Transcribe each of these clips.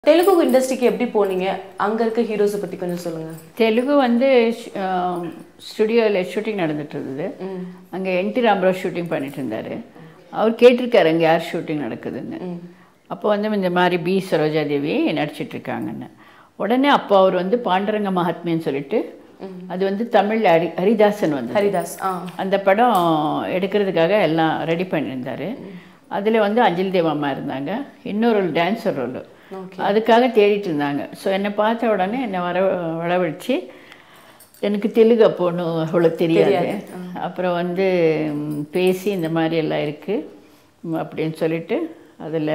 தெலுங்கு இண்டஸ்ட்ரிக்கு எப்படி போனீங்க அங்க இருக்க ஹீரோஸை பத்தி கொஞ்சம் சொல்லுங்க தெலுங்கு வந்து ஸ்டுடியோவில் ஷூட்டிங் நடந்துட்டு இருந்தது அங்கே என் டி ராமராவ் ஷூட்டிங் பண்ணிட்டு இருந்தார் அவர் கேட்டிருக்காரு அங்கே யார் ஷூட்டிங் நடக்குதுன்னு அப்போ வந்து இந்த மாதிரி பி சரோஜா தேவி நடிச்சிட்டு இருக்காங்கன்னு உடனே அப்போ அவர் வந்து பாண்டரங்க மகாத்மின்னு சொல்லிட்டு அது வந்து தமிழ் ஹரி ஹரிதாசன் வந்து ஹரிதாஸ் ஆ அந்த படம் எடுக்கிறதுக்காக எல்லாம் ரெடி பண்ணியிருந்தாரு அதில் வந்து அஞ்சலி தேவம்மா இருந்தாங்க இன்னொரு டான்ஸர் ரோல் அதுக்காக தேடிட்டு இருந்தாங்க ஸோ என்னை பார்த்த உடனே என்னை வர வரவழைச்சு எனக்கு தெலுங்கு அப்போ ஒன்றும் அவ்வளோ தெரியாது அப்புறம் வந்து ம், பேசி இந்த மாதிரி எல்லாம் இருக்குது அப்படின்னு சொல்லிட்டு அதில்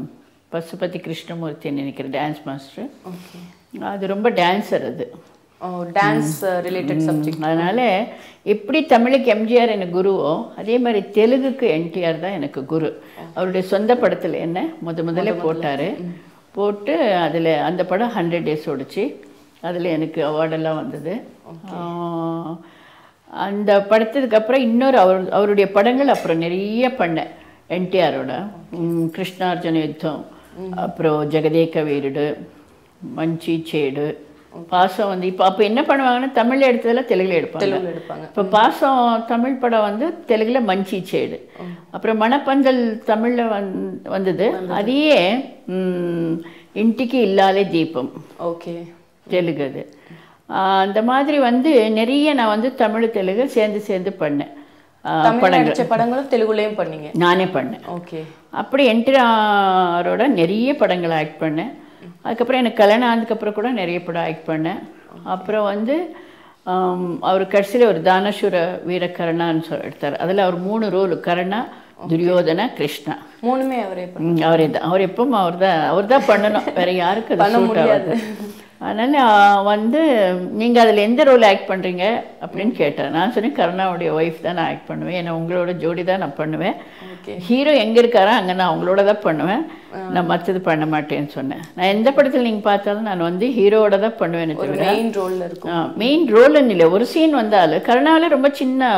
பசுபதி கிருஷ்ணமூர்த்தி நினைக்கிற டான்ஸ் மாஸ்டர் ஓகே அது ரொம்ப டான்ஸர் அது ஓ டான்ஸ் ரிலேட்டட் சப்ஜெக்ட் அதனால எப்படி தமிழுக்கு எம்ஜிஆர் எனக்கு குருவோ அதே மாதிரி தெலுங்குக்கு என்டிஆர் தான் எனக்கு குரு அவருடைய சொந்த படத்தில் என்ன முத முதல்ல போட்டார் போட்டு அதில் அந்த படம் ஹண்ட்ரட் டேஸ் ஓடிச்சு அதில் எனக்கு அவார்டெல்லாம் வந்தது ஆஹ், அந்த படத்துக்கு அப்புறம் இன்னொரு அவர் அவருடைய படங்கள் அப்புறம் நிறைய பண்ணேன் என்டிஆரோட கிருஷ்ணார்ஜுன யுத்தம் அப்புறம் ஜெகதேக வீருடு மஞ்சி சேடு பாசம் வந்து இப்போ அப்போ என்ன பண்ணுவாங்கன்னா தமிழ்ல எடுத்ததெல்லாம் தெலுங்குல எடுப்பாங்க தெலுங்குல எடுப்பாங்க இப்போ பாசம் தமிழ் படம் வந்து தெலுங்குல மஞ்சி சேடு அப்புறம் மணப்பந்தல் தமிழ்ல வந் வந்தது அதையே ம், இன்ட்டிக்கு இல்லாலே தீபம் ஓகே தெலுங்கு அது ஆஹ் அந்த மாதிரி வந்து நிறைய நான் வந்து தமிழ் தெலுங்கு சேர்ந்து சேர்ந்து பண்ணேன் ஆஹ் தமிழ் நடிச்ச படங்களும் தெலுங்குலயும் பண்ணீங்க நானே பண்ணேன் ஓகே அப்படி என்டிஆரோட நிறைய படங்கள் ஆக்ட் பண்ணேன் அதுக்கப்புறம் எனக்கு கல்யாணம் ஆனதுக்கப்புறம் கூட நிறைய படம் ஆக்ட் பண்ணேன் அப்புறம் வந்து ஆம், அவர் கடைசியில் ஒரு தானசூர வீர கருணான்னு சொல் எடுத்தார் அதில் அவர் மூணு ரோல் கருணா துரியோதனா கிருஷ்ணா மூணுமே அவரே பண்ண ம், அவரே தான் அவர் எப்பவும் அவர் தான் அவர் தான் பண்ணணும் வேற யாருக்கு அது பண்ண suit முடியாது. ஆகாது. அதனால ஆ, வந்து நீங்கள் அதில் எந்த ரோல் ஆக்ட் பண்ணுறீங்க அப்படின்னு கேட்டேன் நான் சொன்னேன் கருணாவுடைய ஒய்ஃப் தான் நான் ஆக்ட் பண்ணுவேன் ஏன்னா உங்களோட ஜோடி தான் நான் பண்ணுவேன் ஓகே ஹீரோ எங்கே இருக்காரோ அங்கே நான் அவங்களோட தான் பண்ணுவேன் நான் மற்றது பண்ண மாட்டேன்னு சொன்னேன் நான் எந்த படத்தில் நீங்கள் பார்த்தாலும் நான் வந்து ஹீரோவோட தான் பண்ணுவேன் ஒரு தவிர மெயின் ரோல்ல இருக்கும் மெயின் ரோல்னு இல்லை ஒரு சீன் வந்தாலும் கருணாவில் ரொம்ப சின்ன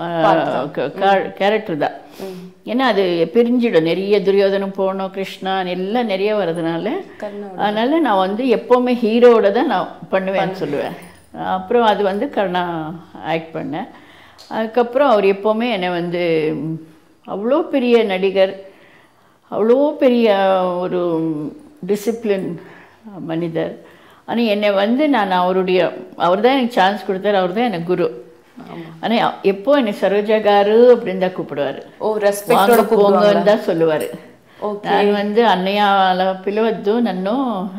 கேரக்டர் தான் ஏன்னா அது பிரிஞ்சிடும் நிறைய துரியோதனம் போகணும் கிருஷ்ணா எல்லாம் நிறைய வர்றதுனால கர்ணா அதனால நான் வந்து எப்போவுமே ஹீரோவோட தான் நான் பண்ணுவேன்னு சொல்லுவேன் அப்புறம் அது வந்து கருணா ஆக்ட் பண்ணேன் அதுக்கப்புறம் அவர் எப்போவுமே என்னை வந்து ம், அவ்வளோ பெரிய நடிகர் அவ்வளோ பெரிய ஒரு டிசிப்ளின் மனிதர் ஆனால் என்னை வந்து நான் அவருடைய அவர் தான் எனக்கு சான்ஸ் கொடுத்தாரு அவர் தான் எனக்கு குரு ஆனால் எப்போ என்னை சரோஜா காரு அப்படின்னு தான் கூப்பிடுவார் ஓ ரெஸ்பெக்டோட வாங்க போங்கன்னு தான் சொல்லுவார் ஓகே ನಾನು வந்து ಅಣ್ಣಯ್ಯ ಪಿಲವದ್ದು ನಾನು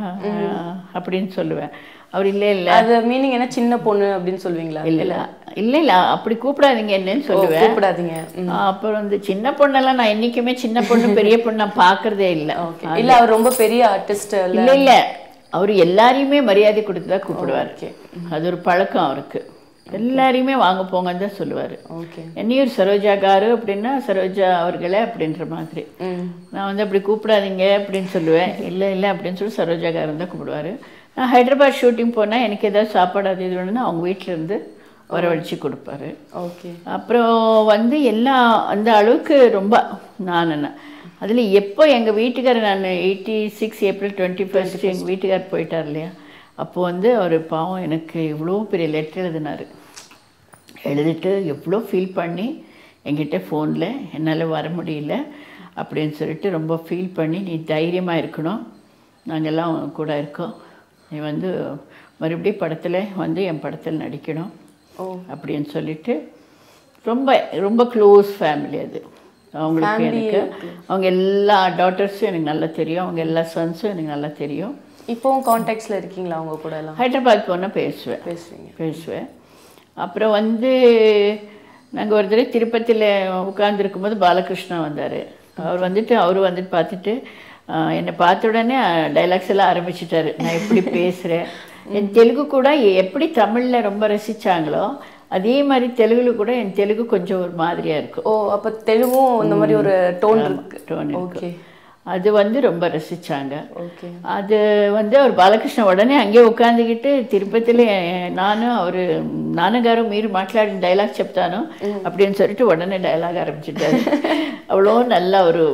அப்படின்னு சொல்லுவேன் அவர் இல்லை இல்லை அது மீனிங் என்ன சின்ன பொண்ணு அப்படின்னு சொல்லுவீங்களா இல்லை இல்லை இல்லை இல்லை அப்படி கூப்பிடாதீங்க என்னன்னு சொல்லுவேன் கூப்பிடாதீங்க ம். அப்புறம் வந்து சின்ன பொண்ணெல்லாம் நான் என்றைக்குமே சின்ன பொண்ணு பெரிய பொண்ணு நான் பார்க்கறதே இல்லை ஓகே இல்ல அவர் ரொம்ப பெரிய ஆர்டிஸ்ட் இல்ல இல்லை இல்லை அவர் எல்லாரையுமே மரியாதை கொடுத்து தான் கூப்பிடுவார் ஓகே அது ஒரு பழக்கம் அவருக்கு எல்லாரையுமே வாங்க போங்கன்னு தான் சொல்லுவார் ஓகே என்னையும் சரோஜா காரு அப்படின்னா சரோஜா அவர்களே அப்படின்ற மாதிரி ம் நான் வந்து அப்படி கூப்பிடாதீங்க அப்படின்னு சொல்லுவேன் இல்லை இல்லை அப்படின்னு சொல்லி சரோஜா காரன் தான் கூப்பிடுவாரு நான் ஹைதராபாத் ஷூட்டிங் போனால் எனக்கு ஏதாவது சாப்பாடு அது இது வேணும்னா அவங்க வீட்டில் இருந்து வரவழைச்சு கொடுப்பாரு ஓகே அப்புறம் வந்து எல்லாம் அந்த அளவுக்கு ரொம்ப நான் அதில் எப்போ எங்கள் வீட்டுக்காரர் நான் eighty six April twenty first எங்கள் வீட்டுக்காரர் போயிட்டார் இல்லையா அப்போ வந்து அவர் பாவம் எனக்கு இவ்வளோ பெரிய லெட்டர் எழுதினார் எழுதிட்டு எவ்வளோ ஃபீல் பண்ணி என்கிட்ட ஃபோனில் என்னால் வர முடியல அப்படின்னு சொல்லிட்டு ரொம்ப ஃபீல் பண்ணி நீ தைரியமாக இருக்கணும் நாங்கள்லாம் உன் கூட இருக்கோம் நீ வந்து மறுபடியும் படத்தில் வந்து என் படத்தில் நடிக்கணும் ஓ அப்படின்னு சொல்லிட்டு ரொம்ப ரொம்ப க்ளோஸ் ஃபேமிலி அது அவங்களுக்கு எனக்கு அவங்க எல்லா டாட்டர்ஸும் எனக்கு நல்லா தெரியும் அவங்க எல்லா சன்ஸும் எனக்கு நல்லா தெரியும் இப்போவும் கான்டாக்ட்ஸ்ல இருக்கீங்களா அவங்க கூட எல்லாம் ஹைதராபாத் போனால் பேசுவேன் பேசுறீங்க பேசுவேன் அப்புறம் வந்து நாங்கள் ஒரு தடவை திருப்பதியில் உட்காந்துருக்கும் போது பாலகிருஷ்ணா வந்தார் அவர் வந்துட்டு அவர் வந்துட்டு பார்த்துட்டு ஆஹ், என்னை பார்த்த உடனே டைலாக்ஸ் எல்லாம் ஆரம்பிச்சிட்டாரு நான் எப்படி பேசுகிறேன் என் தெலுங்கு கூட எப்படி தமிழில் ரொம்ப ரசித்தாங்களோ அதே மாதிரி தெலுங்குல கூட என் தெலுங்கு கொஞ்சம் ஒரு மாதிரியாக இருக்கும் ஓ அப்ப தெலுங்கும் இந்த மாதிரி ஒரு டோன் இருக்கு டோன் ஓகே அது வந்து ரொம்ப ரசித்தாங்க ஓகே அது வந்து அவர் பாலகிருஷ்ணன் உடனே அங்கே உட்காந்துக்கிட்டு తిరుపతిలో నాను అవరు నాన్నగారు మీరు మాట్లాడిన డైలాగ్ చెప్తాను அப்படின்னு சொல்லிட்டு உடனே డైలాగ్ ஆரம்பிச்சிட்டாரு அவ்வளோ நல்ல ஒரு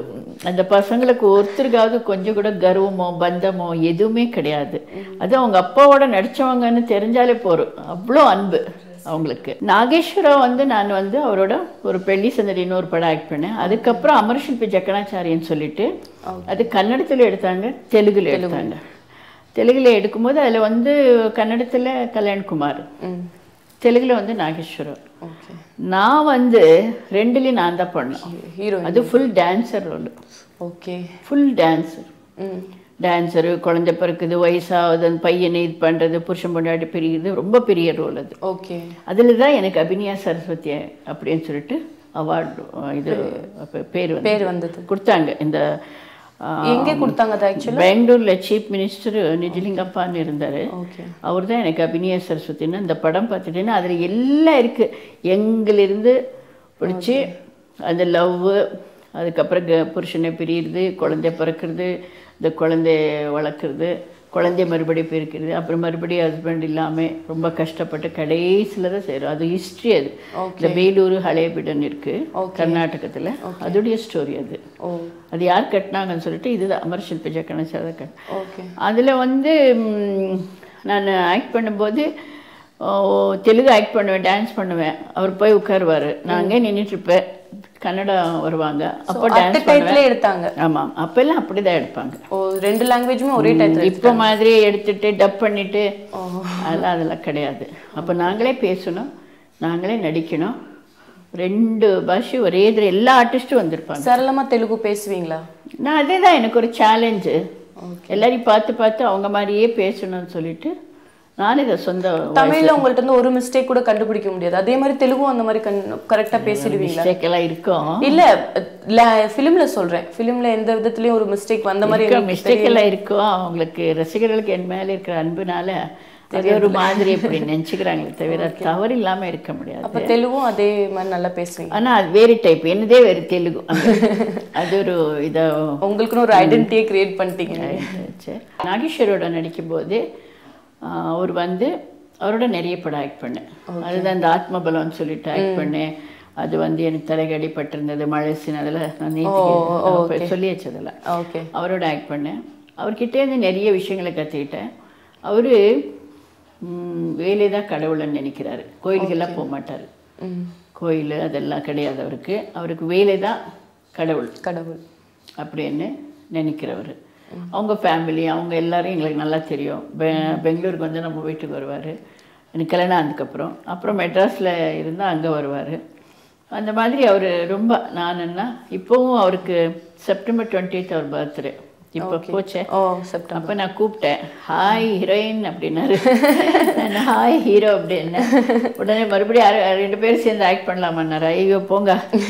அந்த பசங்களுக்கு ஒருத்தருக்காவது கொஞ்சம் கூட கர்வமோ பந்தமோ எதுவுமே கிடையாது அது அவங்க அப்பாவோட நடிச்சவங்கன்னு தெரிஞ்சாலே போதும் அவ்வளோ அன்பு அவங்களுக்கு நாகேஸ்வரா வந்து நான் வந்து அவரோட ஒரு பெள்ளி சந்தடின்னு ஒரு படம் ஆக்ட் பண்ணேன் அதுக்கப்புறம் அமரசில்பி ஜக்கணாச்சாரியன்னு சொல்லிட்டு அது கன்னடத்தில் எடுத்தாங்க தெலுங்குல எடுத்தாங்க தெலுங்குல எடுக்கும்போது அதில் வந்து கன்னடத்தில் கல்யாண்குமார் ம் தெலுங்குல வந்து நாகேஸ்வரம் ஓகே நான் வந்து ரெண்டுலேயும் நான் தான் பண்ணேன் ஹீரோயின் அது full dancer role okay full dancer hmm dancer குழந்தை பிறக்குது வயசாகுது அந்த பையனை இது பண்ணுறது புருஷன் பொண்டாட்டி பிரியுது ரொம்ப பெரிய ரோல் அது ஓகே அதில் தான் எனக்கு அபிநயா சரஸ்வதி அப்படின்னு சொல்லிட்டு அவார்டு இது அப்ப பேர் வந்து பேர் வந்தது கொடுத்தாங்க இந்த ஆ, எங்கே கொடுத்தாங்க அது ஆக்சுவலி பெங்களூர்ல சீஃப் மினிஸ்டர் நிஜலிங்கப்பான்னு இருந்தார் ஓகே அவர் தான் எனக்கு அபிநய சரஸ்வதின்னு அந்த படம் பார்த்துட்டேன்னா அதில் எல்லாம் இருக்குது எங்கிலிருந்து பிடிச்சி அந்த லவ்வு அதுக்கப்புறம் க- புருஷனை பிரியுறது குழந்தை பிறக்கிறது இந்த குழந்தை வளர்க்குறது குழந்தைய மறுபடியும் பிரிக்கிறது அப்புறம் மறுபடியும் ஹஸ்பண்ட் இல்லாமல் ரொம்ப கஷ்டப்பட்டு கடைசியில் தான் செய்கிறோம் அது ஹிஸ்ட்ரி அது இந்த வேலூர் ஹளேபிடன் இருக்குது கர்நாடகத்தில் அதோடைய ஸ்டோரி அது ஓ அது யார் கட்டினாங்கன்னு சொல்லிட்டு இதுதான் அமர் சில்பி ஜக்கணசார கட் ஓகே அதில் வந்து ம், நான் ஆக்ட் பண்ணும்போது ஓ, தெலுங்கு ஆக்ட் பண்ணுவேன் டான்ஸ் பண்ணுவேன் அவர் போய் உட்காருவார் நான் அங்கே நின்றுட்டுருப்பேன் கன்னடா வருவாங்க அப்போ அட் டான்ஸ் டயத்துல எடுத்தாங்க ஆமாம் அப்போல்லாம் அப்படி தான் எடுப்பாங்க ஓ ரெண்டு லாங்குவேஜுமே ஒரே டயத்துல இப்போ மாதிரி எடுத்துட்டு டப் பண்ணிட்டு அதெல்லாம் அதெல்லாம் கிடையாது அப்போ நாங்களே பேசணும் நாங்களே நடிக்கணும் ரெண்டு பாஷை ஒரே இதில் எல்லா ஆர்டிஸ்ட்டும் வந்திருப்பாங்க சரளமா தெலுங்கு பேசுவீங்களா நான் அதே தான் எனக்கு ஒரு சேலஞ்சு எல்லாரையும் பார்த்து பார்த்து அவங்க மாதிரியே பேசணும்னு சொல்லிட்டு நான் இதை சொந்த தமிழ்ல உங்கள்ட்ட இருந்து ஒரு மிஸ்டேக் கூட கண்டுபிடிக்க முடியாது அதே மாதிரி தெலுங்கும் அந்த மாதிரி கரெக்டா பேசிடுவீங்களா மிஸ்டேக் எல்லாம் இருக்கும் இல்ல ஃபிலிம்ல சொல்றேன் ஃபிலிம்ல எந்த விதத்துலயும் ஒரு மிஸ்டேக் வந்த மாதிரி எனக்கு மிஸ்டேக் எல்லாம் இருக்கும் அவங்களுக்கு ரசிகர்களுக்கு என் மேல இருக்கிற அன்புனால அது ஒரு மாதிரி இப்படி நினச்சிக்கிறாங்களே தவிர தவறு இல்லாம இருக்க முடியாது அப்ப தெலுங்கும் அதே மாதிரி நல்லா பேசுவீங்க ஆனா அது வேறு டைப் என்னதே வேறு தெலுங்கு அங்க. அது ஒரு இதை உங்களுக்குன்னு ஒரு ஐடென்டிட்டியை கிரியேட் பண்ணிட்டீங்க சரி. நாகேஸ்வரோட நடிக்கும்போது ஆஹ், அவர் வந்து அவரோட நிறைய படம் ஆக்ட் பண்ணேன் அதுதான் இந்த ஆத்மபலம்னு சொல்லிட்டு ஆக்ட் பண்ணேன் அது வந்து எனக்கு தலைகடி பட்டிருந்தது மழை சீன் அதெல்லாம் நான் நேற்று சொல்லியாச்சு அதெல்லாம் ஓகே அவரோட ஆக்ட் பண்ணேன் அவர்கிட்டேருந்து நிறைய விஷயங்களை கற்றுக்கிட்டேன் அவர் வேலை தான் கடவுள்னு நினைக்கிறாரு கோயிலுக்கெல்லாம் போக மாட்டார் ம் கோயில் அதெல்லாம் கிடையாது அவருக்கு அவருக்கு வேலை தான் கடவுள் கடவுள் அப்படின்னு நினைக்கிறவர் அவங்க ஃபேமிலி அவங்க எல்லாரும் எங்களுக்கு நல்லா தெரியும் பெ பெங்களூருக்கு வந்து நம்ம வீட்டுக்கு வருவார் எனக்கு கல்யாணம் ஆனதுக்கப்புறம் அப்புறம் மெட்ராஸில் இருந்தால் அங்கே வருவார் அந்த மாதிரி அவர் ரொம்ப நானுன்னா இப்போவும் அவருக்கு செப்டம்பர் டுவெண்ட்டித் அவர் பர்த்டே இப்போ போச்சே ஓ செப்டம்பர் அப்போ நான் கூப்பிட்டேன் ஹாய் ஹீரோயின் அப்படின்னாரு நான் ஹாய் ஹீரோ அப்படின்னேன் உடனே மறுபடியும் யாரு- ரெண்டு பேரும் சேர்ந்து ஆக்ட் பண்ணலாமான்னாரு ஐயோ போங்க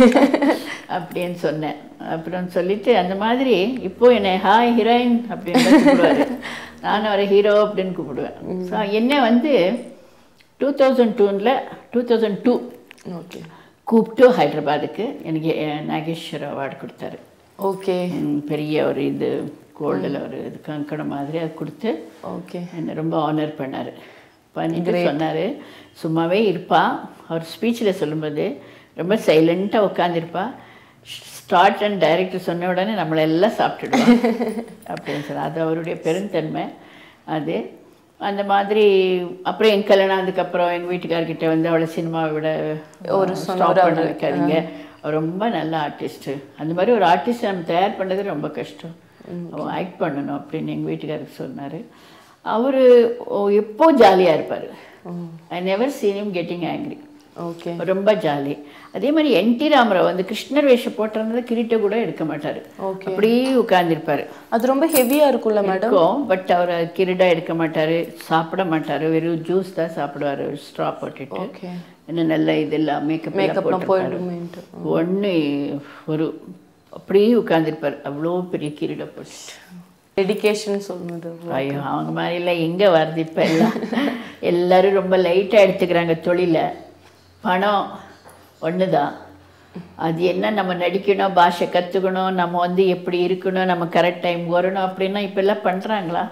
அப்படின்னு சொன்னேன் அப்புறம் சொல்லிட்டு அந்த மாதிரி இப்போ என்னை ஹாய் ஹீரோயின் அப்படின்னு தான் கூப்பிடுவாரு நானும் அவரை ஹீரோ அப்படின்னு கூப்பிடுவேன் ஸோ என்ன வந்து டூ தௌசண்ட் டூனில் டூ தௌசண்ட் டூ ஓகே கூப்பிட்டு ஹைதராபாத்துக்கு எனக்கு அஹ், நாகேஸ்வர அவார்டு கொடுத்தாரு ஓகே ம், பெரிய ஒரு இது கோல்டில் ஒரு இது கங்கணம் மாதிரி அது கொடுத்து ஓகே என்னை ரொம்ப ஆனர் பண்ணார் பண்ணிட்டு சொன்னார் சும்மாவே இருப்பா அவர் ஸ்பீச்சில் சொல்லும்போது ரொம்ப சைலண்ட்டாக உட்காந்துருப்பா ஸ்டார்ட் அண்ட் டைரக்டர் சொன்ன உடனே நம்மளை எல்லாம் சாப்பிட்டுடுவோம் அப்படின்னு சொன்னார் அது அவருடைய பெருந்தன்மை அது அந்த மாதிரி அப்புறம் என் கல்யாணம் அதுக்கப்புறம் எங்கள் வீட்டுக்காரர்கிட்ட வந்து அவளை சினிமாவை விட ஒரு ஸ்டாப் பண்ண வைக்காதீங்க அவர் ரொம்ப நல்ல ஆர்டிஸ்ட்டு அந்த மாதிரி ஒரு ஆர்டிஸ்ட் நம்ம தயார் பண்ணது ரொம்ப கஷ்டம் அவன் ஆக்ட் பண்ணணும் அப்படின்னு எங்கள் வீட்டுக்காரருக்கு சொன்னார் அவர் எப்போ ஜாலியாக இருப்பார் I never seen him getting angry okay ரொம்ப ஜாலி அதே மாதிரி என் டி ராமராவ் வந்து கிருஷ்ணர் வேஷம் போட்டிருந்தது கிரீட்ட கூட எடுக்க மாட்டார் Okay. அப்படியே உட்கார்ந்திருப்பாரு அது ரொம்ப ஹெவியா இருக்கும்ல மேடம் இருக்கும் பட் அவர் கிரீடா எடுக்க மாட்டார் சாப்பிட மாட்டார் வெறும் ஜூஸ் தான் சாப்பிடுவார் ஸ்ட்ரா போட்டுட்டு ஓகே என்ன நல்ல இதெல்லாம் மேக்கப் மேக்கப்லாம் போட்டு போயிடுமேன்ட்டு ஒன்று ஒரு அப்படியே உட்கார்ந்திருப்பார் அவ்வளோ பெரிய கிரீட போட்டுட்டு டெடிகேஷன் சொன்னது ஐயோ அவங்க மாதிரிலாம் எங்கே வருது இப்போ எல்லாம் எல்லாரும் ரொம்ப லைட்டாக எடுத்துக்கிறாங்க தொழிலை பணம் ஒன்று தான் அது என்ன நம்ம நடிக்கணும் பாஷை கற்றுக்கணும் நம்ம வந்து எப்படி இருக்கணும் நம்ம கரெக்ட் டைம் வரணும் அப்படின்னா இப்போ எல்லாம் பண்ணுறாங்களா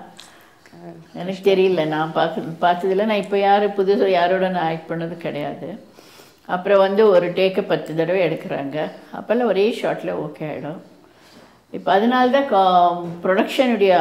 எனக்கு தெரியல நான் பார்த்து பார்த்ததில்ல நான் இப்போ யார் புதுசாக யாரோட நான் ஆக்ட் பண்ணது கிடையாது அப்புறம் வந்து ஒரு டேக்கை பத்து தடவை எடுக்கிறாங்க அப்போல்லாம் ஒரே ஷாட்டில் ஓகே ஆகிடும் இப்போ அதனால தான் ப்ரொடக்ஷனுடைய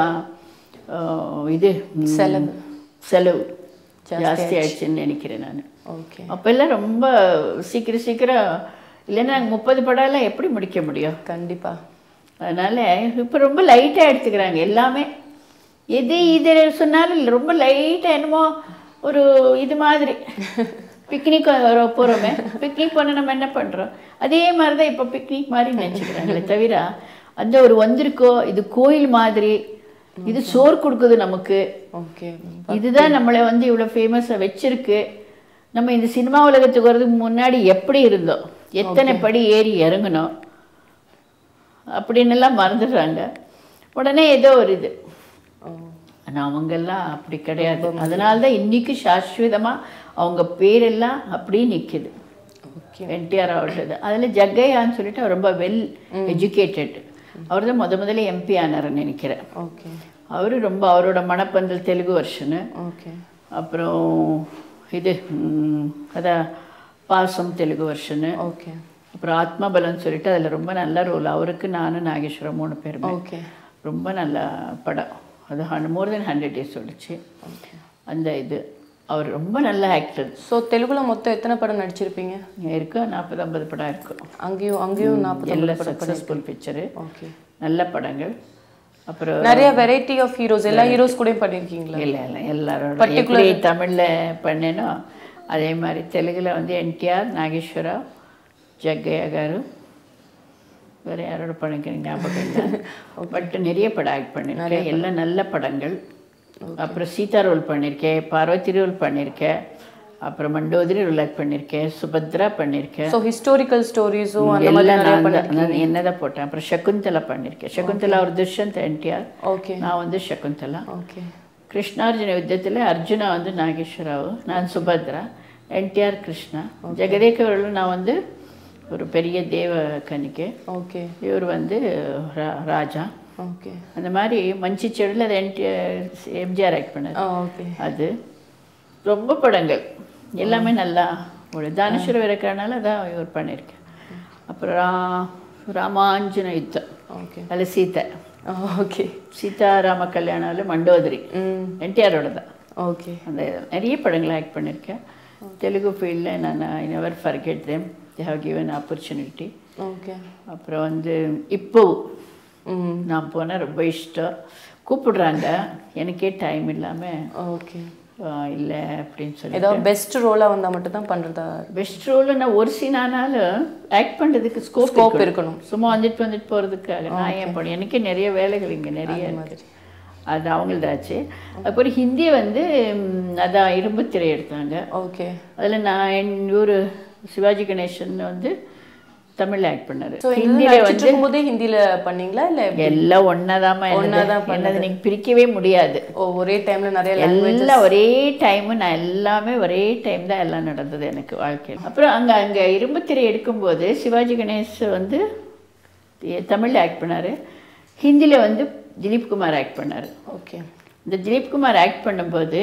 இது ம், செலவு. செலவு ஜாஸ்தி ஆயிடுச்சுன்னு நினைக்கிறேன் நான் ஓகே அப்போல்லாம் ரொம்ப சீக்கிரம் சீக்கிரம் இல்லைன்னா முப்பது படம்லாம் எப்படி முடிக்க முடியும் கண்டிப்பா அதனால் இப்போ ரொம்ப லைட்டாக எடுத்துக்கிறாங்க எல்லாமே எது இது சொன்னாலும் ரொம்ப லைட்டாக என்னமோ ஒரு இது மாதிரி பிக்னிக் போகிறோமே பிக்னிக் பண்ண நம்ம என்ன பண்ணுறோம் அதே மாதிரி தான் இப்போ பிக்னிக் மாதிரி நினச்சிக்கிறாங்களே தவிர அந்த ஒரு வந்திருக்கோ இது கோயில் மாதிரி இது சோறு கொடுக்குது நமக்கு ஓகே இதுதான் நம்மளை வந்து இவ்வளோ ஃபேமஸாக வச்சிருக்கு நம்ம இந்த சினிமா உலகத்துக்கு வர்றதுக்கு முன்னாடி எப்படி இருந்தோம் எத்தனை படி ஏறி இறங்கணும் அப்படின்னு எல்லாம் மறந்துடுறாங்க உடனே ஏதோ ஒரு இது ஆனால் அவங்கெல்லாம் அப்படி கிடையாது அதனால தான் இன்னைக்கு சாஸ்வதமாக அவங்க பேரெல்லாம் அப்படியே நிற்கிது ஓகே என்டிஆர் அவர்களது அதில் ஜக்கையான்னு சொல்லிட்டு அவர் ரொம்ப வெல் எஜுகேட்டட் அவர் தான் முத முதல்ல எம்பி ஆனார்னு நினைக்கிறேன் ஓகே அவர் ரொம்ப அவரோட மணப்பந்தல் தெலுங்கு வருஷனு ஓகே அப்புறம் இது ம், அதான் பாசம் தெலுங்கு வருஷனு ஓகே அப்புறம் ஆத்மபலம்னு சொல்லிட்டு அதில் ரொம்ப நல்ல ரோல் அவருக்கு நானும் நாகேஸ்வரம் மூணு பேருமே ஓகே ரொம்ப நல்ல படம் அது ஹண்ட் மோர் தென் ஹண்ட்ரட் டேஸ் ஓடிச்சு அந்த இது அவர் ரொம்ப நல்ல ஆக்டர் ஸோ தெலுங்குல மொத்தம் எத்தனை படம் நடிச்சிருப்பீங்க இருக்கு நாற்பது ஐம்பது படம் இருக்கும் அங்கேயும் அங்கேயும் நாற்பது எல்லாம் சக்ஸஸ்ஃபுல் பிக்சரு ஓகே நல்ல படங்கள் அப்புறம் நிறைய வெரைட்டி ஆஃப் ஹீரோஸ் எல்லா ஹீரோஸ் கூடயும் பண்ணியிருக்கீங்களா இல்லை இல்லை எல்லாரோட எப்படி தமிழில் பண்ணேனோ அதே மாதிரி தெலுங்குல வந்து என்டிஆர் நாகேஸ்வரா ஜக்கையா గారు வேறு யாரோட படம் எனக்கு ஞாபகம் இல்லை பட் நிறைய படம் ஆக்ட் பண்ணியிருக்கேன் எல்லாம் நல்ல படங்கள் அப்புறம் சீதா ரோல் பண்ணியிருக்கேன் பார்வதி ரோல் பண்ணியிருக்கேன் அப்புறம் மண்டோதரி ரோல் ஆக்ட் பண்ணியிருக்கேன் சுபத்ரா பண்ணியிருக்கேன் ஸோ ஹிஸ்டாரிக்கல் ஸ்டோரிஸும் அந்த மாதிரி எல்லாம் நிறைய நான் பண்ணி தான் நான் என்னதான் போட்டேன் அப்புறம் சகுந்தலா பண்ணியிருக்கேன் சகுந்தலா ஒரு துஷ்யந்த் என்டிஆர் ஓகே நான் வந்து சகுந்தலா ஓகே கிருஷ்ணார்ஜுன யுத்தத்தில் அர்ஜுனா வந்து நாகேஸ்வராவு நான் சுபத்ரா என்டிஆர் கிருஷ்ணா ஜெகதேக்கவர்களும் நான் வந்து ஒரு பெரிய தேவ கணிக்கை ஓகே இவர் வந்து ரா- ராஜா ஓகே அந்த மாதிரி மஞ்சி செடியில் அது என்டிஆர் எம்ஜிஆர் ஆக்ட் பண்ணார் ஓகே அது ரொம்ப படங்கள் எல்லாமே நல்லா ஒரு தானேஸ்வர விரக்கறனால அதான் இவர் பண்ணியிருக்கேன் அப்புறம் ரா ராமாஞ்சன யுத்தம் ஓகே அதில் சீதை ஓகே சீதாராம கல்யாணம் மண்டோதரி ம் என்டிஆரோட தான் ஓகே அந்த நிறைய படங்கள் ஆக்ட் பண்ணியிருக்கேன் தெலுங்கு ஃபீல்டில் நான் I never forget them they have given opportunity okay அப்புறம் வந்து இப்போ ம் நான் போனால் ரொம்ப இஷ்டம் கூப்பிடுறாங்க எனக்கே டைம் இல்லாமல் ஓகே இல்லை அப்படின்னு சொல்லி ஏதாவது பெஸ்ட் ரோலாக வந்தால் மட்டும் தான் பண்ணுறதா பெஸ்ட் ரோல் நான் ஒரு சீன் ஆனாலும் ஆக்ட் பண்ணுறதுக்கு ஸ்கோப் ஸ்கோப் இருக்கணும் சும்மா வந்துட்டு வந்துட்டு போகிறதுக்காக நான் ஏன் பண்ணேன் எனக்கே நிறைய வேலைகள் இங்கே நிறைய இருக்கு அது அவங்களதாச்சு அப்புறம் ஹிந்தி வந்து ம், அதான் இரும்புத்திரை எடுத்தாங்க ஓகே அதில் நான் என் ஊர் சிவாஜி கணேசன் வந்து தமிழில் ஆக்ட் பண்ணாரு ஸோ ஹிந்தியில் நடிச்சிட்டு இருக்கும்போதே ஹிந்தியில் பண்ணீங்களா இல்லை எல்லாம் ஒன்றாதாம்மா ஒண்ணாதான் என்னது நீங்கள் பிரிக்கவே முடியாது ஓ ஒரே டைமில் நிறைய எல்லாம் ஒரே டைமு நான் எல்லாமே ஒரே டைம் தான் எல்லாம் நடந்தது எனக்கு வாழ்க்கையில் அப்புறம் அங்கே அங்கே இரும்புத்திரை எடுக்கும்போது சிவாஜி கணேஷ் வந்து தமிழில் ஆக்ட் பண்ணார் ஹிந்தியில் வந்து திலீப் குமார் ஆக்ட் பண்ணார் ஓகே இந்த திலீப் குமார் ஆக்ட் பண்ணும்போது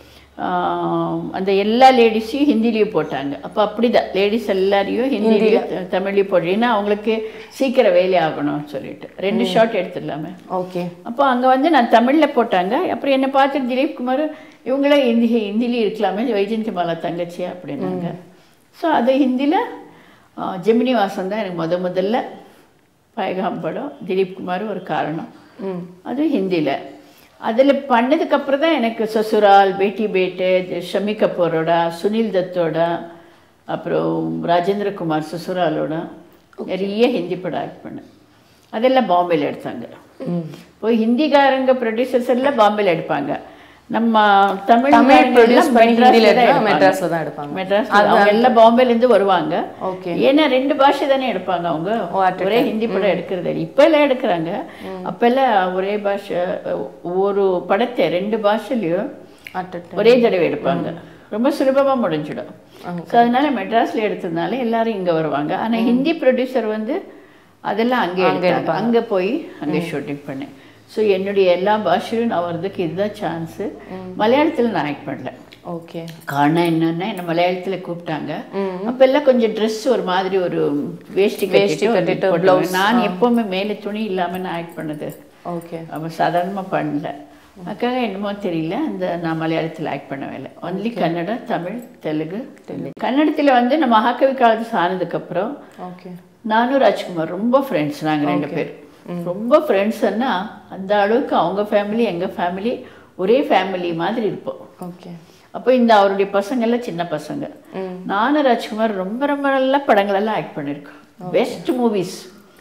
ஆம், அந்த எல்லா லேடிஸையும் ஹிந்திலையும் போட்டாங்க அப்போ அப்படிதான் லேடிஸ் எல்லாரையும் ஹிந்திலையும் த- தமிழ்லையும் போடுறேன் ஏன்னா அவங்களுக்கு சீக்கிரம் வேலை ஆகணும்னு சொல்லிட்டு ரெண்டு ஷாட் எடுத்துடலாமே ஓகே அப்போ அங்கே வந்து நான் தமிழில் போட்டாங்க அப்புறம் என்னை பார்த்துட்டு திலீப் குமார் இவங்களே ஹிந்தி ஹிந்திலையும் இருக்கலாமே வைஜெயந்தி மாலா தங்கச்சியா அப்படின்னாங்க ஸோ அது ஹிந்தியில் ஜெமினி வாசன் தான் எனக்கு முத முதல்ல பயகாம் படம் திலீப் குமார் ஒரு காரணம் ம் அது ஹிந்தியில் அதில் பண்ணதுக்கப்புறம் தான் எனக்கு சசுரால் பேட்டி பேட்டு ஷமி கபூரோட சுனில் தத்தோட அப்புறம் ராஜேந்திர குமார் சசுராலோட நிறைய ஹிந்தி படம் ஆக்ட் பண்ணேன் அதெல்லாம் பாம்பேல எடுத்தாங்க போய் ஹிந்திக்காரங்க ப்ரொடியூசர்ஸ் எல்லாம் பாம்பேல எடுப்பாங்க நம்ம தமிழ் தமிழ் produce பண்ணி ஹிந்தில எடுத்தா மெட்ராஸ்ல தான் எடுப்பாங்க. மெட்ராஸ் அவங்க எல்லாம் பாம்பேல இருந்து வருவாங்க ஓகே ஏன்னா ரெண்டு பாஷை தானே எடுப்பாங்க அவங்க ஒரே ஹிந்தி படம் எடுக்கிறது இல்லை இப்போ எல்லாம் எடுக்கிறாங்க அப்பெல்லாம் ஒரே பாஷை ஒரு படத்தை ரெண்டு பாஷைலையும் அட் ஒரே தடவை எடுப்பாங்க ரொம்ப சுலபமா முடிஞ்சிடும் ஸோ அதனால மெட்ராஸ்ல எடுத்ததுனால எல்லாரும் இங்க வருவாங்க ஆனா ஹிந்தி ப்ரொடியூசர் வந்து அதெல்லாம் அங்கே எடுத்தாங்க அங்கே போய் அங்கே ஷூட்டிங் பண்ணேன் ஸோ என்னுடைய எல்லா பாஷையும் நான் வர்றதுக்கு இதுதான் சான்ஸு மலையாளத்தில் நான் ஆக்ட் பண்ணல ஓகே காரணம் என்னன்னா என்ன மலையாளத்தில் கூப்பிட்டாங்க அப்போ எல்லாம் கொஞ்சம் ட்ரெஸ் ஒரு மாதிரி ஒரு வேஷ்டி கட்டிட்டு ஒரு கட்டிட்டு, போட்டுருவாங்க. நான் எப்பவுமே மேலே துணி இல்லாமல் நான் ஆக்ட் பண்ணது ஓகே அவன் சாதாரணமாக பண்ணல அதுக்காக என்னமோ தெரியல அந்த நான் மலையாளத்தில் ஆக்ட் பண்ணவே இல்லை ஒன்லி கன்னடா தமிழ் தெலுங்கு கன்னடத்தில் வந்து நான் மகாகவி காலத்து ஆனதுக்கப்புறம் ஓகே நானும் ராஜ்குமார் ரொம்ப ஃப்ரெண்ட்ஸ் நாங்கள் ரெண்டு பேர் ரொம்ப ஃப்ரெண்ட்ஸ்ன்னா அந்த அளவுக்கு அவங்க ஃபேமிலி எங்கள் ஃபேமிலி ஒரே ஃபேமிலி மாதிரி இருப்போம் ஓகே அப்போ இந்த அவருடைய பசங்கள்லாம் சின்ன பசங்க நானும் ராஜ்குமார் ரொம்ப ரொம்ப நல்ல படங்களெல்லாம் ஆக்ட் பண்ணியிருக்கோம் பெஸ்ட் மூவிஸ்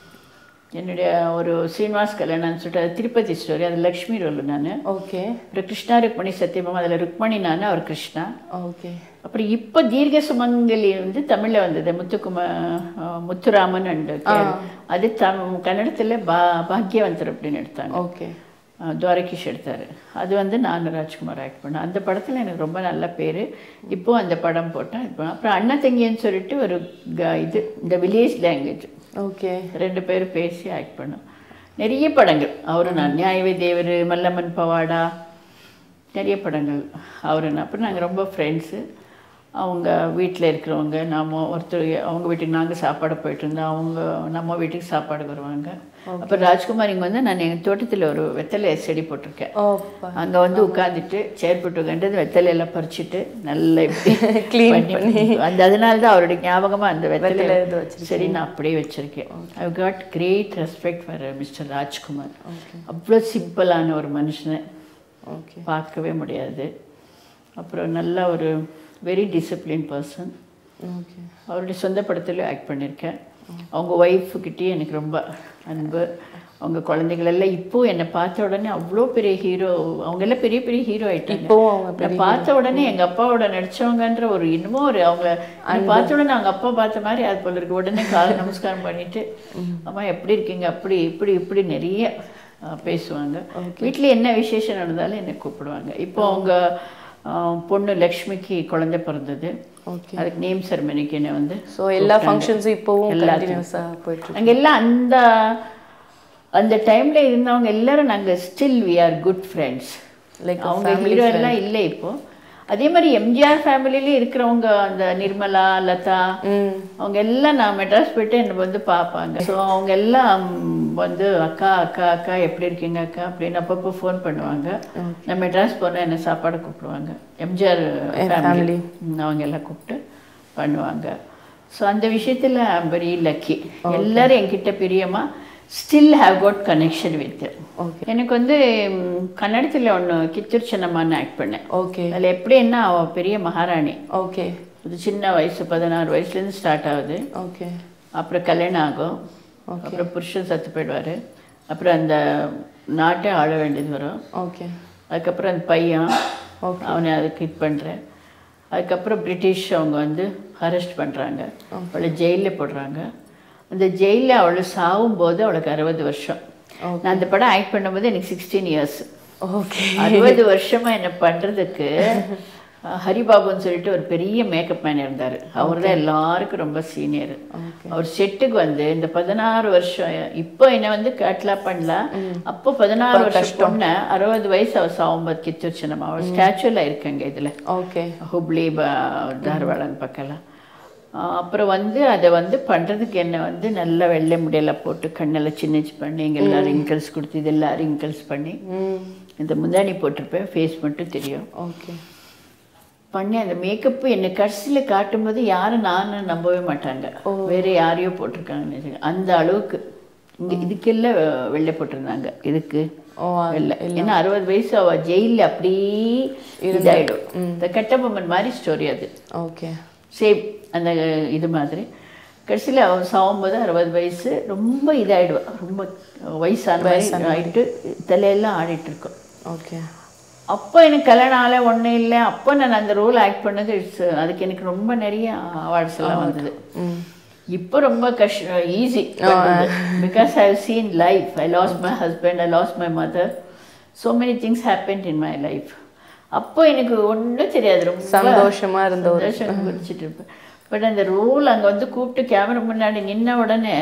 என்னுடைய ஒரு ஸ்ரீனிவாஸ் கல்யாணம்னு சொல்லிட்டு அது திருப்பதி ஸ்டோரி அது லக்ஷ்மி ரோல் நான் ஓகே அப்புறம் கிருஷ்ணா ருக்மணி சத்யபாமா அதில் ருக்மணி நான் அவர் கிருஷ்ணா ஓகே அப்புறம் இப்போ தீர்க்க சுமங்கலி வந்து தமிழில் வந்தது முத்துக்குமார் அஹ், முத்துராமன் அண்ட் அது தம் கன்னடத்தில் பா பாக்யவந்தர் அப்படின்னு எடுத்தாங்க ஓகே அஹ், துவாரகிஷ் எடுத்தார் அது வந்து நான் ராஜ்குமார் ஆக்ட் பண்ணேன் அந்த படத்தில் எனக்கு ரொம்ப நல்ல பேர் இப்போ அந்த படம் போட்டேன் இப்போ அப்புறம் அண்ணா தங்கின்னு சொல்லிட்டு ஒரு க- இது இந்த வில்லேஜ் லாங்குவேஜ் ஓகே ரெண்டு பேரும் பேசி ஆக்ட் பண்ணோம் நிறைய படங்கள் அவரு நான் நியாயவே தேவர் மல்லம்மன் பவாடா நிறைய படங்கள் அவரு நான் அப்புறம் நாங்கள் ரொம்ப ஃப்ரெண்ட்ஸு அவங்க வீட்டில் இருக்கிறவங்க நாம ஒருத்தர் அவங்க வீட்டுக்கு நாங்கள் சாப்பாடு போயிட்டு இருந்தோம் அவங்க நம்ம வீட்டுக்கு சாப்பாடு வருவாங்க அப்போ ராஜ்குமார் இங்கே வந்து நான் எங்கள் தோட்டத்தில் ஒரு வெத்தலை செடி போட்டிருக்கேன் ஓ அங்கே வந்து உட்காந்துட்டு சேர் போட்டு உட்காந்து வெத்தலை எல்லாம் பறிச்சுட்டு நல்லா இப்படி Clean பண்ணி அந்த அதனால தான் அவருடைய ஞாபகமாக அந்த வெத்தலை வெத்தலை இது வச்சிருக்கீங்க. சரி நான் அப்படியே வச்சிருக்கேன் I got great respect for mister Rajkumar அவ்வளோ சிம்பிளான ஒரு மனுஷனை ஓகே பார்க்கவே முடியாது அப்புறம் நல்ல ஒரு வெரி டிசிப்ளின் பர்சன் ஓகே அவருடைய சொந்த படத்துலையும் ஆக்ட் பண்ணியிருக்கேன் அவங்க ஒய்ஃபுக்கிட்டே எனக்கு ரொம்ப அன்பு அவங்க குழந்தைகள் எல்லாம் இப்போ என்னை பார்த்த உடனே அவ்வளோ பெரிய ஹீரோ அவங்க எல்லாம் பெரிய பெரிய ஹீரோ ஆயிட்டாங்க இப்போவும் அவங்க நான் பார்த்த உடனே எங்க அப்பாவோட நடிச்சவங்கன்ற ஒரு இன்னமும் ஒரு அவங்க என்னை பார்த்த உடனே அவங்க அப்பா பார்த்த மாதிரி அது போல இருக்கு உடனே கால நமஸ்காரம் பண்ணிட்டு அம்மா எப்படி இருக்கீங்க அப்படி இப்படி இப்படி நிறைய அஹ், பேசுவாங்க வீட்டில் என்ன விசேஷம் நடந்தாலும் என்னை கூப்பிடுவாங்க இப்போ அவங்க அஹ், பொண்ணு லக்ஷ்மிக்கு குழந்தை பிறந்தது ஓகே அதுக்கு நேம் செரமனிக்கு என்ன வந்து ஸோ எல்லா ஃபங்க்ஷன்ஸும் இப்போவும் கண்டினியூஸாக போயிட்டு இருக்கு நாங்க எல்லாம் அந்த அந்த டைம்ல இருந்தவங்க எல்லாரும் நாங்க still we are good friends Like a அவங்க ஹீரோ எல்லாம் இல்லை இப்போ அதே மாதிரி எம்ஜிஆர் ஃபேமிலியிலே இருக்கிறவங்க அந்த நிர்மலா லதா ம் அவங்க எல்லாம் நான் மெட்ராஸ் போயிட்டு என்னை வந்து பார்ப்பாங்க ஸோ அவங்க எல்லாம் வந்து அக்கா அக்கா அக்கா எப்படி இருக்கீங்க அக்கா அப்படின்னு அப்பப்போ ஃபோன் பண்ணுவாங்க நான் மெட்ராஸ் போனால் என்ன சாப்பாடு கூப்பிடுவாங்க எம்ஜிஆர் ஃபேமிலி அவங்க எல்லாம் கூப்பிட்டு பண்ணுவாங்க ஸோ அந்த விஷயத்தில் வெரி லக்கி எல்லாரும் என்கிட்ட பிரியமா still have got connection with okay எனக்கு வந்து ம், கன்னடத்தில் ஒன்று கிச்சூர் சின்னம்மான்னு ஆக்ட் பண்ணேன் ஓகே அதில் எப்படின்னா அவள் பெரிய மகாராணி ஓகே அது சின்ன வயசு பதினாறு வயசுலேருந்து ஸ்டார்ட் ஆகுது ஓகே அப்புறம் கல்யாணம் ஆகும் அப்புறம் புருஷன் சத்து போயிடுவார் அப்புறம் அந்த நாட்டை ஆள வேண்டியது வரும் ஓகே அதுக்கப்புறம் அந்த பையன் அவனை அதுக்கு இது பண்ணுறேன் அதுக்கப்புறம் பிரிட்டிஷ் அவங்க வந்து அரெஸ்ட் பண்ணுறாங்க அவளை ஜெயிலில் போடுறாங்க அந்த ஜெயிலில் அவளை சாவும் போது அவளுக்கு அறுபது வருஷம் நான் அந்த படம் ஆக்ட் பண்ணும்போது எனக்கு சிக்ஸ்டீன் இயர்ஸ் ஓகே அறுபது வருஷமா என்ன பண்றதுக்கு அஹ், ஹரிபாபுன்னு சொல்லிட்டு ஒரு பெரிய மேக்கப் மேன் இருந்தார் அவர் தான் எல்லாருக்கும் ரொம்ப சீனியர் அவர் செட்டுக்கு வந்து இந்த பதினாறு வருஷம் இப்போ என்ன வந்து கேட்லா பண்ணலாம் அப்போ பதினாறு வருஷம் பொண்ணு அறுபது வயசு அவர் சாகும்போது கிச்சூர் சின்னம்மா அவர் ஸ்டாச்சுவில் இருக்கங்க இதுல ஓகே ஹுப்ளி ப- தார்வாடன் பக்கம்லாம் ஆஹ் அப்புறம் வந்து அதை வந்து பண்ணுறதுக்கு என்ன வந்து நல்லா வெள்ளை முடியெல்லாம் போட்டு கண்ணெல்லாம் சின்ன சின்ன பண்ணி இங்கே எல்லாம் ரிங்கிள்ஸ் கொடுத்து இதெல்லாம் ரிங்கிள்ஸ் பண்ணி ம் இந்த முந்தாணி போட்டிருப்பேன் ஃபேஸ் மட்டும் தெரியும் ஓகே பண்ணி அந்த மேக்கப்பு என்னை கடைசியில் காட்டும்போது யாரும் நானும் நம்பவே மாட்டாங்க வேற யாரையோ போட்டிருக்காங்கன்னு நினைச்சு. அந்த அளவுக்கு இங்கே இதுக்கெல்லாம் வெ- வெள்ளை போட்டிருந்தாங்க இதுக்கு ஓ வெள்ளை ஏன்னா அறுபது வயசு அவ ஜெயிலில் அப்படியே இதாயிடும் இந்த கட்டபொம்மன் மாதிரி ஸ்டோரி அது ஓகே சேம் அந்த இது மாதிரி கடைசியில் அவன் சாகும்போது அறுபது வயசு ரொம்ப இதாயிடுவா ரொம்ப வயசான மாதிரி ஆயிட்டு தலையெல்லாம் ஆடிட்டு இருக்கோம் ஓகே அப்போ எனக்கு கல்யாணம் ஆகலை ஒன்றும் இல்லை அப்போ நான் அந்த ரோல் ஆக்ட் பண்ணது இட்ஸ் அதுக்கு எனக்கு ரொம்ப நிறைய அவார்ட்ஸ் எல்லாம் வந்தது ம் இப்போ ரொம்ப கஷ்ட easy because I seen life I loss my husband I loss my mother so many things happen in my life அப்போ எனக்கு ஒன்றும் தெரியாது ரொம்ப சந்தோஷமா இருந்த ஒரு சந்தோஷம் குறிச்சிட்டு இருப்பேன் பட் அந்த ரோல் அங்கே வந்து கூப்பிட்டு கேமரா முன்னாடி நின்ன உடனே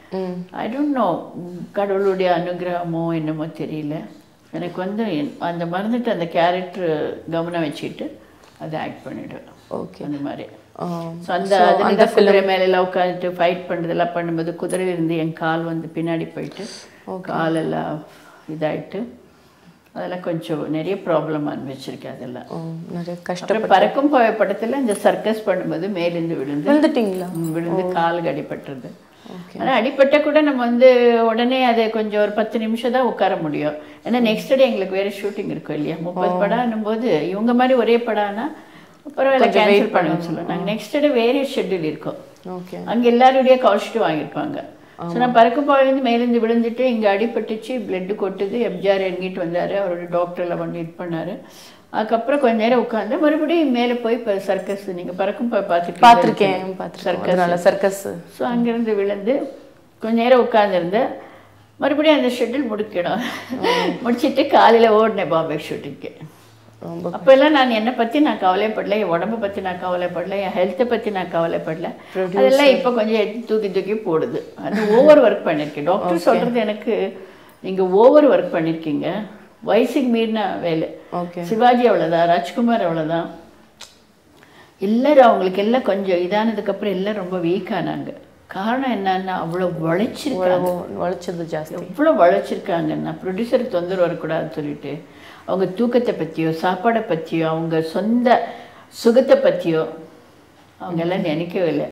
ம் ஐ டோன்ட் நோ கடவுளுடைய அனுகிரகமோ என்னமோ தெரியல எனக்கு வந்து என்- அந்த மறந்துட்டு அந்த கேரக்டர் கவனம் வச்சுக்கிட்டு அதை ஆக்ட் பண்ணிடுவேன் ஓகே அந்த மாதிரி ஸோ அந்த அதில் தான் குதிரை மேலெல்லாம் உட்காந்துட்டு ஃபைட் பண்ணுறதெல்லாம் பண்ணும்போது குதிரையில இருந்து என் கால் வந்து பின்னாடி போயிட்டு காலெல்லாம் இதாயிட்டு அதெல்லாம் கொஞ்சம் நிறைய ப்ராப்ளம் அனுபவிச்சிருக்கேன் அதெல்லாம் நிறைய கஷ்டம் அப்புறம் பறக்கும் போய படத்தில் இந்த சர்க்கஸ் பண்ணும்போது மேலிருந்து விழுந்து விழுந்துட்டீங்களா ம், விழுந்து காலுக்கு அடிபட்டுருது ஓகே ஆனால் அடிபட்ட கூட நம்ம வந்து உடனே அதை கொஞ்சம் ஒரு பத்து நிமிஷம் தான் உட்கார முடியும் ஏன்னா நெக்ஸ்ட் டே எங்களுக்கு வேற ஷூட்டிங் இருக்கும் இல்லையா முப்பது படம்னும் போது இவங்க மாதிரி ஒரே படம்னா பரவாயில்ல கேன்சல் பண்ண சொல்லுவோம் நாங்கள் நெக்ஸ்ட் டே வேற ஷெட்யூல் இருக்கும் ஓகே அங்கே எல்லாருடைய கால் ஷீட் வாங்கியிருப்பாங்க ஸோ நான் பறக்க போயிருந்து மேலேருந்து விழுந்துட்டு இங்கே அடிபட்டுச்சு பிளட்டு கொட்டுது எம்ஜிஆர் எங்கிட்டு வந்தார் அவரோட டாக்டரில் வந்து இது பண்ணார் அதுக்கப்புறம் கொஞ்ச நேரம் உட்காந்து மறுபடியும் மேலே போய் இப்போ சர்க்கஸ் நீங்கள் பறக்கும் போய் பார்த்துட்டு பார்த்துருக்கேன் பார்த்துருக்கேன் அதனால சர்க்கஸ் ஸோ அங்கேருந்து விழுந்து கொஞ்ச நேரம் உட்காந்துருந்தேன் மறுபடியும் அந்த ஷெட்யூல் முடிக்கணும் முடிச்சிட்டு காலையில் ஓடினேன் பாம்பே ஷூட்டிங்க்கு ரொம்ப அப்போல்லாம் நான் என்னை பற்றி நான் கவலைப்படல என் உடம்பை பற்றி நான் கவலைப்படல என் ஹெல்த்தை பற்றி நான் கவலைப்படல அதெல்லாம் இப்போ கொஞ்சம் எடுத்து தூக்கி தூக்கி போடுது அது ஓவர் ஒர்க் பண்ணியிருக்கேன் டாக்டர் சொல்கிறது எனக்கு நீங்கள் ஓவர் ஒர்க் பண்ணியிருக்கீங்க வயசுக்கு மீறின வேலை ஓகே சிவாஜி அவ்வளோதான் ராஜ்குமார் அவ்வளோதான் எல்லாரும் அவங்களுக்கு எல்லாம் கொஞ்சம் இதானதுக்கப்புறம் எல்லாம் ரொம்ப வீக் ஆனாங்க காரணம் என்னன்னா அவ்வளோ உழைச்சிருக்காங்க வளைச்சது ஜாஸ்தி எவ்வளோ உழைச்சிருக்காங்கன்னா ப்ரொடியூசருக்கு தொந்தரவு வரக்கூடாதுன்னு சொல்லிட்டு அவங்க தூக்கத்தை பற்றியோ சாப்பாடை பற்றியோ அவங்க சொந்த சுகத்தை பற்றியோ அவங்க எல்லாம் நினைக்கவே இல்லை